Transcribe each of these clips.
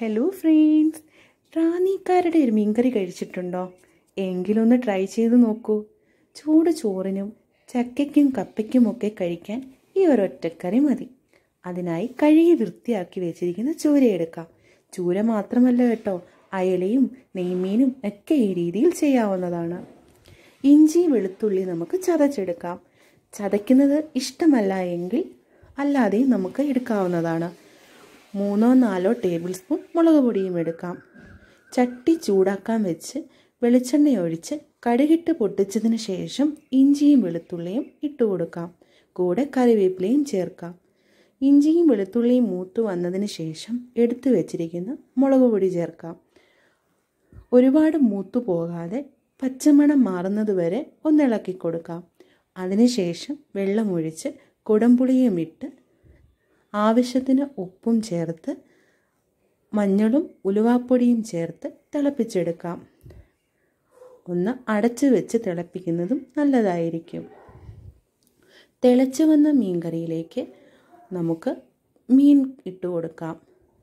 hello friends റാന്നിക്കാരുടെ ഒരു മീൻകറി കഴിച്ചിട്ടുണ്ടോ എങ്കിലൊന്ന് ട്രൈ ചെയ്ത് നോക്കൂ ചൂട് ചോറിനും ചക്കയ്ക്കും കപ്പയ്ക്കുമൊക്കെ കഴിക്കാൻ ഈ ഒരൊറ്റക്കറി മതി അതിനായി കഴുകി വൃത്തിയാക്കി വെച്ചിരിക്കുന്ന ചൂര എടുക്കാം ചൂര മാത്രമല്ല കേട്ടോ അയലയും നെയ്മീനും ഒക്കെ ഈ രീതിയിൽ ചെയ്യാവുന്നതാണ് ഇഞ്ചി വെളുത്തുള്ളി നമുക്ക് ചതച്ചെടുക്കാം ചതയ്ക്കുന്നത് ഇഷ്ടമല്ല എങ്കിൽ അല്ലാതെയും നമുക്ക് എടുക്കാവുന്നതാണ് മൂന്നോ നാലോ ടേബിൾ സ്പൂൺ മുളക് പൊടിയും എടുക്കാം ചട്ടി ചൂടാക്കാൻ വെച്ച് വെളിച്ചെണ്ണ ഒഴിച്ച് കടുകിട്ട് പൊട്ടിച്ചതിന് ശേഷം ഇഞ്ചിയും വെളുത്തുള്ളിയും ഇട്ട് കൊടുക്കാം കൂടെ കറിവേപ്പിലയും ചേർക്കാം ഇഞ്ചിയും വെളുത്തുള്ളിയും മൂത്തു വന്നതിന് ശേഷം എടുത്തു വെച്ചിരിക്കുന്ന മുളക് പൊടി ചേർക്കാം ഒരുപാട് മൂത്തു പോകാതെ പച്ചമണം മാറുന്നത് വരെ ഒന്നിളക്കി കൊടുക്കാം അതിനുശേഷം വെള്ളമൊഴിച്ച് കുടംപുളിയും ഇട്ട് ആവശ്യത്തിന് ഉപ്പും ചേർത്ത് മഞ്ഞളും ഉലുവാപ്പൊടിയും ചേർത്ത് തിളപ്പിച്ചെടുക്കാം ഒന്ന് അടച്ചു വെച്ച് തിളപ്പിക്കുന്നതും നല്ലതായിരിക്കും തിളച്ചു വന്ന മീൻകറിയിലേക്ക് നമുക്ക് മീൻ ഇട്ട് കൊടുക്കാം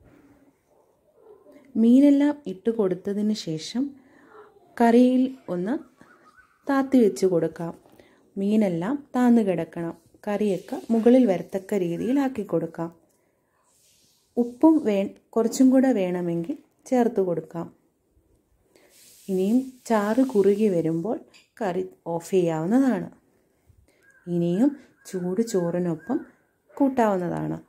മീനെല്ലാം ഇട്ട് കൊടുത്തതിന് ശേഷം കറിയിൽ ഒന്ന് താത്തി വെച്ച് കൊടുക്കാം മീനെല്ലാം താന്നു കിടക്കണം കറിയൊക്കെ മുകളിൽ വരത്തക്ക രീതിയിലാക്കി കൊടുക്കാം ഉപ്പും വേ കുറച്ചും കൂടെ വേണമെങ്കിൽ ചേർത്ത് കൊടുക്കാം ഇനിയും ചാറ് കുറുകി വരുമ്പോൾ കറി ഓഫ് ചെയ്യാവുന്നതാണ് ഇനിയും ചൂട് ചോറിനൊപ്പം കൂട്ടാവുന്നതാണ്